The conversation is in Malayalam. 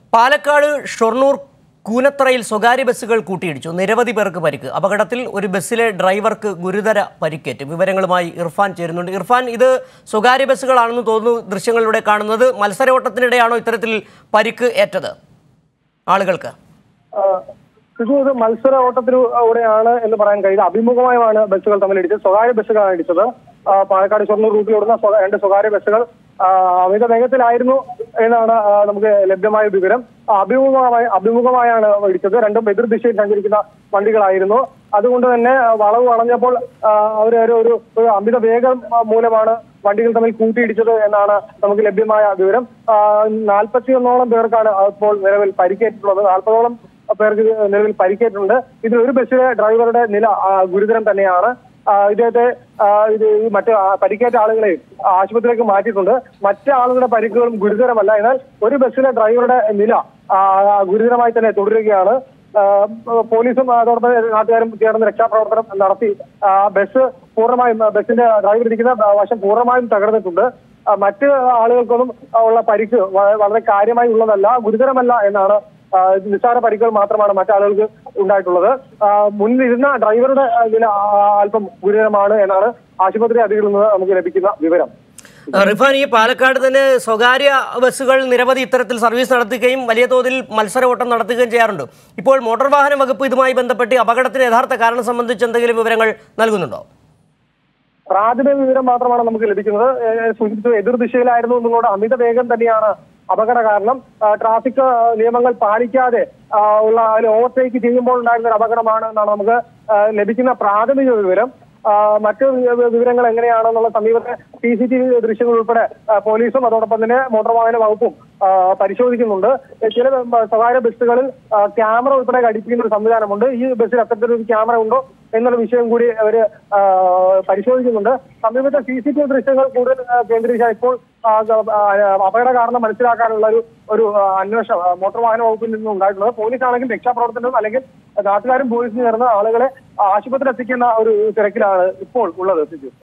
പാലക്കാട് ഷൊർണൂർ കൂനത്തറയിൽ സ്വകാര്യ ബസ്സുകൾ കൂട്ടിയിടിച്ചു നിരവധി പേർക്ക് പരിക്ക് അപകടത്തിൽ ഒരു ബസ്സിലെ ഡ്രൈവർക്ക് ഗുരുതര പരിക്കേറ്റു വിവരങ്ങളുമായി ഇർഫാൻ ചേരുന്നുണ്ട് ഇർഫാൻ ഇത് സ്വകാര്യ ബസ്സുകളാണെന്ന് തോന്നുന്നു ദൃശ്യങ്ങളിലൂടെ കാണുന്നത് മത്സരോട്ടത്തിനിടെയാണോ ഇത്തരത്തിൽ പരിക്ക് ഏറ്റത് ആളുകൾക്ക് ഇത് ഒരു മത്സര ഓട്ടത്തിലൂടെയാണ് എന്ന് പറയാൻ കഴിയുന്നത് അഭിമുഖമായാണ് ബസ്സുകൾ തമ്മിൽ ഇടിച്ചത് സ്വകാര്യ ബസ്സുകളാണ് ഇടിച്ചത് ആ, പാലക്കാട് ഷൊർണൂർ റൂട്ടിലോടുന്ന സ്വ- രണ്ട് സ്വകാര്യ ബസ്സുകൾ ആ, അമിത വേഗത്തിലായിരുന്നു എന്നാണ് ആ, നമുക്ക് ലഭ്യമായ വിവരം ആ, അഭിമുഖമായി അഭിമുഖമായാണ് ഇടിച്ചത് രണ്ടും എതിർദിശയിൽ സഞ്ചരിക്കുന്ന വണ്ടികളായിരുന്നു അതുകൊണ്ട് തന്നെ ആ, വളവ് വളഞ്ഞപ്പോൾ ആ, ഒരു ഒരു- ഒരു ഒരു അമിത വേഗം ആ, മൂലമാണ് വണ്ടികൾ തമ്മിൽ കൂട്ടിയിടിച്ചത് എന്നാണ് നമുക്ക് ലഭ്യമായ വിവരം നാൽപ്പത്തി ഒന്നോളം പേർക്കാണ് ഇപ്പോൾ നിലവിൽ പരിക്കേറ്റിട്ടുള്ളത് നാൽപ്പതോളം പേർക്ക് നിലവിൽ പരിക്കേറ്റിട്ടുണ്ട് ഇതിൽ ഒരു ബസ്സിലെ ഡ്രൈവറുടെ നില ആ, ഗുരുതരം തന്നെയാണ് ആ, ഇദ്ദേഹത്തെ ആ, ഇത് ഈ മറ്റ് ആ, പരിക്കേറ്റ ആളുകളെ ആശുപത്രിയിലേക്ക് മാറ്റിയിട്ടുണ്ട് മറ്റ് ആളുകളുടെ പരിക്കുകളും ഗുരുതരമല്ല എന്നാൽ ഒരു ബസ്സിലെ ഡ്രൈവറുടെ നില ആ, ഗുരുതരമായി തന്നെ തുടരുകയാണ് ആ, പോലീസും അതോടൊപ്പം നാട്ടുകാരും ചേർന്ന് രക്ഷാപ്രവർത്തനം നടത്തി ആ, ബസ് പൂർണ്ണമായും ആ, ബസ്സിന്റെ ഡ്രൈവർ ഇരിക്കുന്ന വശം പൂർണ്ണമായും തകർന്നിട്ടുണ്ട് ആ, മറ്റ് ആളുകൾക്കൊന്നും ഉള്ള പരിക്ക് വ- വളരെ കാര്യമായി ഉള്ളതല്ല ഗുരുതരമല്ല എന്നാണ് ആ, നിസ്സാര പരിക്കുകൾ മാത്രമാണ് മറ്റാളുകൾക്ക് ഉണ്ടായിട്ടുള്ളത് ആ, മുന്നിലിരുന്ന ഡ്രൈവറുടെ ആ, നില ആ, അല്പം ഗുരുതരമാണ് എന്നാണ് ആശുപത്രി അധികൃതരിൽ നിന്ന് നമുക്ക് ലഭിക്കുന്ന വിവരം റിഫാൻ ഈ പാലക്കാട് തന്നെ സ്വകാര്യ ബസ്സുകൾ നിരവധി ഇത്തരത്തിൽ സർവീസ് നടത്തുകയും വലിയ തോതിൽ മത്സര ഓട്ടം നടത്തുകയും ചെയ്യാറുണ്ട് ഇപ്പോൾ മോട്ടോർ വാഹന വകുപ്പ് ഇതുമായി ബന്ധപ്പെട്ട് ഈ അപകടത്തിന് യഥാർത്ഥ കാരണം സംബന്ധിച്ച് എന്തെങ്കിലും വിവരങ്ങൾ നൽകുന്നുണ്ടോ പ്രാഥമിക വിവരം മാത്രമാണ് നമുക്ക് ലഭിക്കുന്നത് ഏഹ് സൂചിപ്പിച്ചത് എതിർദിശയിലായിരുന്നു എന്നുള്ളത് അമിത വേഗം തന്നെയാണ് അപകട കാരണം ആ, ട്രാഫിക് ആ, നിയമങ്ങൾ പാലിക്കാതെ ആ, ഉള്ള ഓവർടേക്ക് ചെയ്യുമ്പോൾ ഉണ്ടായിരുന്ന ഒരു അപകടമാണ് എന്നാണ് നമുക്ക് ആ, ലഭിക്കുന്ന പ്രാഥമിക വിവരം ആ, മറ്റ് വി- വിവരങ്ങൾ എങ്ങനെയാണെന്നുള്ള സമീപത്തെ സി സി ടി വി ദൃശ്യങ്ങൾ ഉൾപ്പെടെ ആ, പോലീസും അതോടൊപ്പം തന്നെ മോട്ടോർ വാഹന വകുപ്പും ആ, പരിശോധിക്കുന്നുണ്ട് ഏഹ് ചില ബ- സ്വകാര്യ ബസ്സുകളിൽ ആ, ക്യാമറ ഉൾപ്പെടെ ഘടിപ്പിക്കുന്ന ഒരു സംവിധാനമുണ്ട് ഈ ബസ്സിൽ അത്തരത്തിലൊരു ക്യാമറ ഉണ്ടോ എന്നുള്ള വിഷയം കൂടി അവര് ആ, പരിശോധിക്കുന്നുണ്ട് സമീപത്തെ സി സി ടി വി ദൃശ്യങ്ങൾ കൂടുതൽ ആ, കേന്ദ്രീകരിച്ച ഇപ്പോൾ ആ, ആ, അപകട കാരണം മനസ്സിലാക്കാനുള്ള ഒരു ഒരു ആ, അന്വേഷണം ആ, മോട്ടോർ വാഹന വകുപ്പിൽ നിന്നും ഉണ്ടായിട്ടുള്ളത് പോലീസ് ആണെങ്കിൽ രക്ഷാപ്രവർത്തനം അല്ലെങ്കിൽ നാട്ടുകാരും പോലീസും ചേർന്ന് ആളുകളെ ആശുപത്രി എത്തിക്കുന്ന ഒരു തിരക്കിലാണ് ഇപ്പോൾ ഉള്ളത് സിജു